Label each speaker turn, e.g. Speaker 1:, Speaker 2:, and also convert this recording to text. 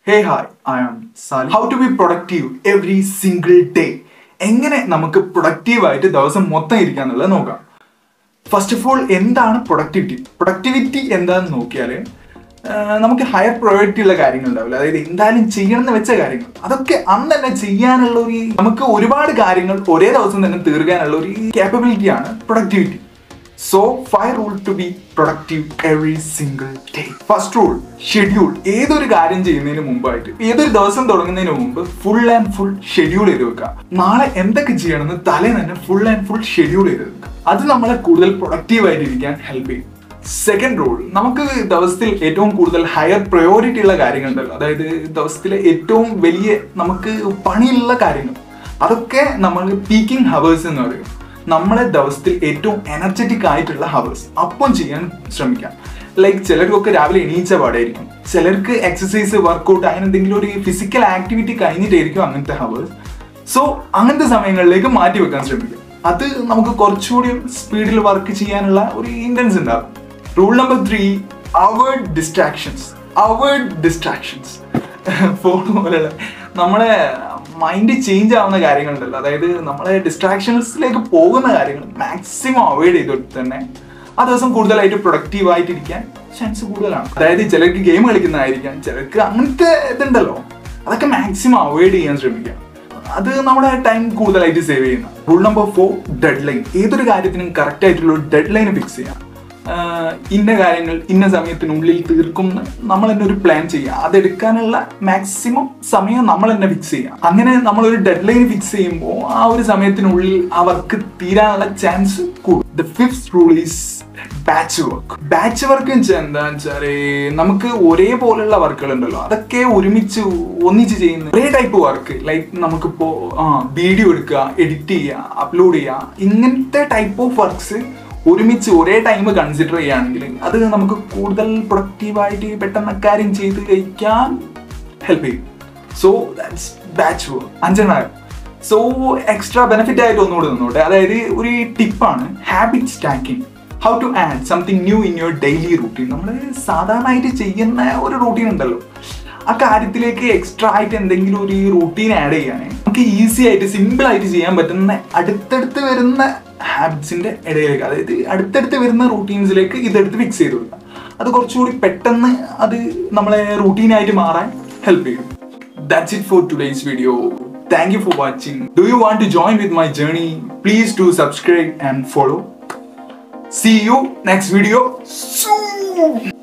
Speaker 1: Hey hi I am Sally how to be productive every single day എങ്ങനെ നമുക്ക് പ്രൊഡക്റ്റീവായിട്ട് ദിവസം മൊത്തം ഇരിക്കാന്നുള്ളത് നോക്കാം ഫസ്റ്റ് ഓഫ് ഓൾ എന്താണ് പ്രൊഡക്ടിവിറ്റി പ്രൊഡക്ടിവിറ്റി എന്താണെന്ന് നോക്കിയാൽ നമുക്ക് ഹയർ പ്രയോറിറ്റി ഉള്ള കാര്യങ്ങൾ ഉണ്ടാവില്ല അതായത് എന്തായാലും ചെയ്യണം എന്ന് വെച്ച കാര്യങ്ങൾ അതൊക്കെ അന്ന് തന്നെ ചെയ്യാനുള്ള ഒരു നമുക്ക് ഒരുപാട് കാര്യങ്ങൾ ഒരേ ദിവസം തന്നെ തീർക്കാനുള്ള ഒരു കേപ്പബിലിറ്റിയാണ് productivity so five rule to be productive every single day first rule schedule ഏതൊരു കാര്യം ചെയ്യുന്നതിന് മുമ്പായിട്ട് ഏതൊരു ദിവസം തുടങ്ങുന്നതിന് മുമ്പ് ഫുൾ ആൻഡ് ഫുൾ ഷെഡ്യൂൾ ചെയ്ത് വെക്കുക നാളെ എന്തൊക്കെ ചെയ്യണമെന്ന് തലേ തന്നെ ഫുൾ ആൻഡ് ഫുൾ ഷെഡ്യൂൾ ചെയ്ത് വെക്കുക അത് നമ്മളെ കൂടുതൽ പ്രൊഡക്റ്റീവ് ആയിട്ടിരിക്കാൻ ഹെൽപ്പ് ചെയ്യും സെക്കൻഡ് റൂൾ നമുക്ക് ദിവസത്തിൽ ഏറ്റവും കൂടുതൽ ഹയർ പ്രയോറിറ്റി ഉള്ള കാര്യങ്ങളുണ്ടല്ലോ അതായത് ദിവസത്തിലെ ഏറ്റവും വലിയ നമുക്ക് പണിയുള്ള കാര്യങ്ങൾ അതൊക്കെ നമ്മൾ പീക്കിംഗ് ഹവേഴ്സ് എന്ന് പറയും നമ്മളെ ദിവസത്തിൽ ഏറ്റവും എനർജറ്റിക് ആയിട്ടുള്ള ഹവേഴ്സ് അപ്പം ചെയ്യാൻ ശ്രമിക്കാം ലൈക്ക് ചിലർക്കൊക്കെ രാവിലെ എണീച്ച പാടായിരിക്കും ചിലർക്ക് എക്സസൈസ് വർക്കൗട്ട് അങ്ങനെ എന്തെങ്കിലും ഒരു ഫിസിക്കൽ ആക്ടിവിറ്റി കഴിഞ്ഞിട്ടായിരിക്കും അങ്ങനത്തെ ഹവേഴ്സ് സോ അങ്ങനത്തെ സമയങ്ങളിലേക്ക് മാറ്റി വെക്കാൻ ശ്രമിക്കും അത് നമുക്ക് കുറച്ചുകൂടി സ്പീഡിൽ വർക്ക് ചെയ്യാനുള്ള ഒരു ഇൻറ്റൻസ് ഉണ്ടാകും rule number three avoid distractions avoid distractions phone പോലെയുള്ള നമ്മളെ മൈൻഡ് ചേഞ്ച് ആവുന്ന കാര്യങ്ങളുണ്ടല്ലോ അതായത് നമ്മളെ ഡിസ്ട്രാക്ഷൻസിലേക്ക് പോകുന്ന കാര്യങ്ങൾ മാക്സിമം അവോയ്ഡ് ചെയ്തിട്ട് തന്നെ ആ ദിവസം കൂടുതലായിട്ട് പ്രൊഡക്റ്റീവ് ആയിട്ടിരിക്കാൻ ചാൻസ് കൂടുതലാണ് അതായത് ചിലർക്ക് ഗെയിം കളിക്കുന്നതായിരിക്കാം ചിലർക്ക് അങ്ങനത്തെ ഇതുണ്ടല്ലോ അതൊക്കെ മാക്സിമം അവോയ്ഡ് ചെയ്യാൻ ശ്രമിക്കാം അത് നമ്മുടെ ടൈം കൂടുതലായിട്ട് സേവ് ചെയ്യുന്ന rule number four deadline ഏതൊരു കാര്യത്തിനും കറക്റ്റ് ആയിട്ടുള്ള ഒരു ഡെഡ് ലൈൻ ഫിക്സ് ചെയ്യാം ആഹ് ഇന്ന കാര്യങ്ങൾ ഇന്ന സമയത്തിനുള്ളിൽ തീർക്കും എന്ന് നമ്മൾ തന്നെ ഒരു പ്ലാൻ ചെയ്യുക അതെടുക്കാനുള്ള മാക്സിമം സമയം നമ്മൾ തന്നെ ഫിക്സ് ചെയ്യുക അങ്ങനെ നമ്മൾ ഒരു ഡെഡ് ലൈൻ ഫിക്സ് ചെയ്യുമ്പോൾ ആ ഒരു സമയത്തിനുള്ളിൽ ആ വർക്ക് തീരാനുള്ള ചാൻസ് കൂടും the fifth rule is batch work batch work എന്താ വെച്ചാല് നമുക്ക് ഒരേപോലുള്ള വർക്കുകൾ ഉണ്ടല്ലോ അതൊക്കെ ഒരുമിച്ച് ഒന്നിച്ച് ചെയ്യുന്ന ഒരേ ടൈപ്പ് വർക്ക് ലൈക്ക് നമുക്കിപ്പോ ആ വീഡിയോ എടുക്കുക എഡിറ്റ് ചെയ്യുക അപ്ലോഡ് ചെയ്യുക ഇങ്ങനത്തെ ടൈപ്പ് ഓഫ് വർക്ക്സ് ഒരുമിച്ച് ഒരേ ടൈം കൺസിഡർ ചെയ്യുകയാണെങ്കിൽ അത് നമുക്ക് കൂടുതൽ പ്രൊഡക്റ്റീവായിട്ട് പെട്ടെന്ന് കാര്യം ചെയ്ത് കഴിക്കാൻ ഹെൽപ്പ് ചെയ്യും സോ ദാറ്റ്സ് ബാച്ച് വർക്ക് അഞ്ചെണ്ണം സോ എക്സ്ട്രാ ബെനിഫിറ്റ് ആയിട്ട് ഒന്നുകൂടി നിന്നോട്ടെ അതായത് ഒരു ടിപ്പാണ് habit stacking how to add something new in your daily routine നമ്മൾ സാധാരണയായിട്ട് ചെയ്യുന്ന ഒരു റൂട്ടീൻ ഉണ്ടല്ലോ ആ കാര്യത്തിലേക്ക് എക്സ്ട്രാ ആയിട്ട് എന്തെങ്കിലും ഒരു റൂട്ടീൻ ആഡ് ചെയ്യാനേ നമുക്ക് ഈസി ആയിട്ട് സിമ്പിൾ ആയിട്ട് ചെയ്യാൻ പറ്റുന്ന അടുത്തടുത്ത് വരുന്ന ഹാബിറ്റ്സിന്റെ ഇടയിലേക്ക് അതായത് അടുത്തടുത്ത് വരുന്ന റൂട്ടീൻസിലേക്ക് ഇതെടുത്ത് ഫിക്സ് ചെയ്ത് കൊടുക്കുക അത് കുറച്ചുകൂടി പെട്ടെന്ന് അത് നമ്മളെ റൂട്ടീനായിട്ട് മാറാൻ ഹെൽപ്പ് ചെയ്യും That's it for today's video. Thank you for watching. Do you want to join with my journey? Please do subscribe and follow. See you next video soon.